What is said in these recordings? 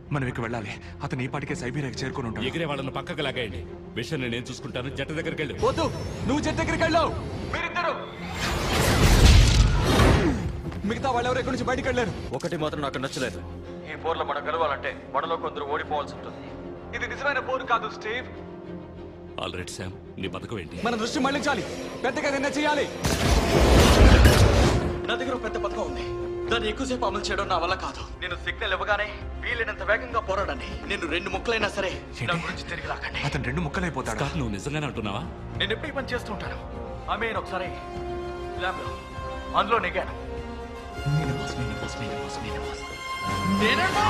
మనం ఇక వెళ్ళాలి అతను ఈ పాటికే సైబీరియాకి చేరుకుని ఉంటాడు ఎగిరే వాళ్ళని పక్కకు లాగేయండి విషయం నేను చూసుకుంటాను జట్టు దగ్గరికి వెళ్ళు వద్దు నువ్వు జెట్ దగ్గరికి వెళ్ళావు మీరిద్దరు మిగతా వాళ్ళు ఎవరు ఎక్కడి నుంచి బయటికి వెళ్ళారు ఒకటి మాత్రం నాకు నచ్చలేదు ఈ పోర్లో మనం గెలవాలంటే మనలో కొందరు ఓడిపోవాల్సి ఉంటుంది ఇది నిజమైన పోరు కాదు స్టీవ్ ఆల్రెడీ శామ్ నీ పథకం ఏంటి మన దృష్టి మళ్ళించాలి పెద్దగా నిన్న చేయాలి నా దగ్గర ఒక పెద్ద పథకం ఉంది దాన్ని ఎక్కువసేపు అమలు చేయడం నా వల్ల కాదు నేను సిగ్నల్ ఇవ్వగానే వీలైనంత వేగంగా పోరాడండి నేను రెండు ముక్కలైనా సరే నా గురించి తిరిగి రాకండి అతను రెండు ముక్కలైపోతాడు స్కాట్ నువ్వు నిజంగానే అంటున్నావా నేను ఎప్పుడు ఈ పని చేస్తూ ఉంటాను ఆమె ఒకసారి ల్యాబ్లో అందులో నెగాను నేనేనా?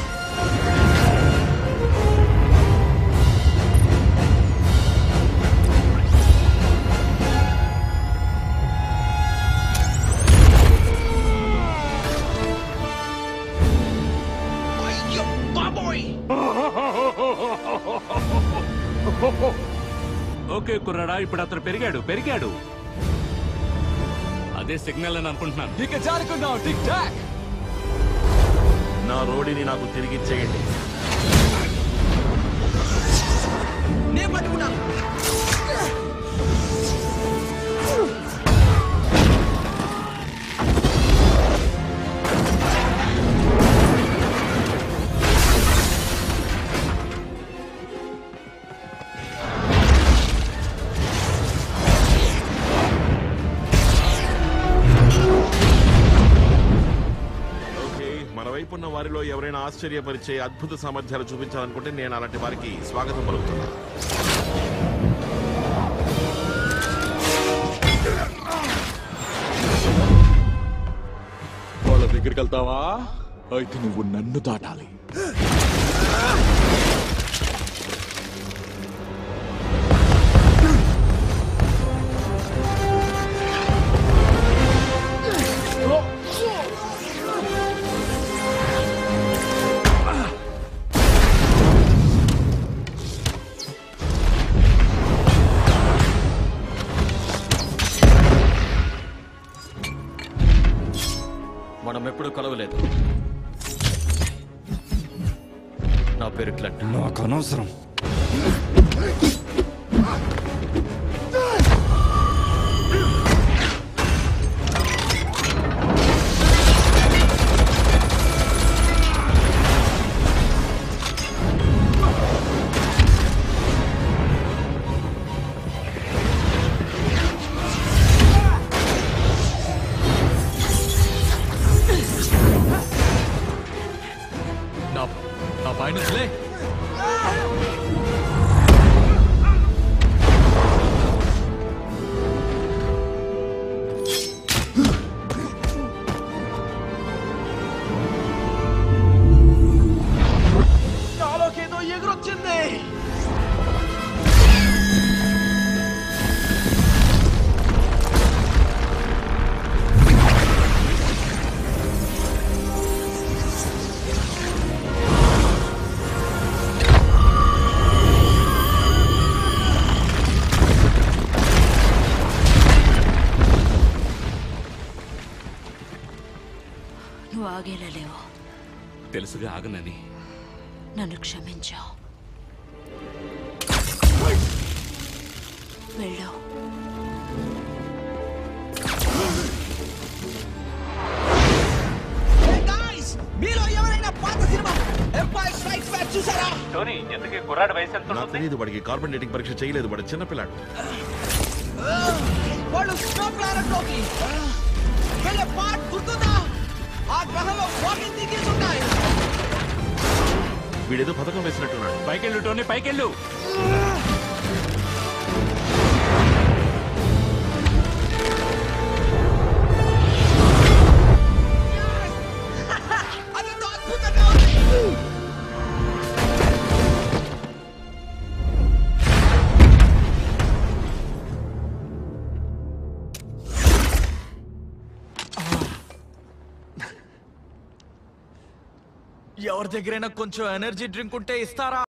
ఓకే కుర్రాడా ఇప్పుడు అతను పెరిగాడు పెరిగాడు అదే సిగ్నల్ అని అనుకుంటున్నాను ఇక జారుకుందాం టిక్ టాక్ నా రోడిని నాకు తిరిగిచ్చేయండి ఓకే మన వైపు ఉన్న వారిలో ఎవరైనా ఆశ్చర్యపరిచే అద్భుత సామర్థ్యాలు చూపించాలనుకుంటే నేను అలాంటి వారికి స్వాగతం పలుకుతున్నాను వాళ్ళ దగ్గరికి వెళ్తావా అయితే నువ్వు నన్ను దాటాలి మనం ఎప్పుడు కలవలేదు నా పేరు క్లట్ నాకు అనవసరం నా నా పైన లే నాలోకేదో ఎగురొచ్చింది నువ్వు ఆగేలా లేవు తెలుసుగా ఆగనని నన్ను క్షమించావు వెళ్ళు మీలో ఎవరైనా పాత సినిమా ఎంపైర్ స్ట్రైక్స్ బ్యాక్ చూసారా టోనీ ఎందుకు కుర్రాడి వయసు ఎంత నాకు తెలియదు వాడికి కార్బన్ డేటింగ్ పరీక్ష చేయలేదు వాడు చిన్నపిల్లాడు వాళ్ళు స్నో ప్లానెట్ లోకి వెళ్ళే పార్ట్ గుర్తుందా ఆ గ్రహంలో వాకింగ్ థింకింగ్స్ ఉన్నాయి వీడేదో పథకం వేసినట్టున్నాడు పైకెళ్ళు టోనీ పైకెళ్ళు అదంతా అద్భుతంగా ఉంది ఎవరి దగ్గరైనా కొంచెం ఎనర్జీ డ్రింక్ ఉంటే ఇస్తారా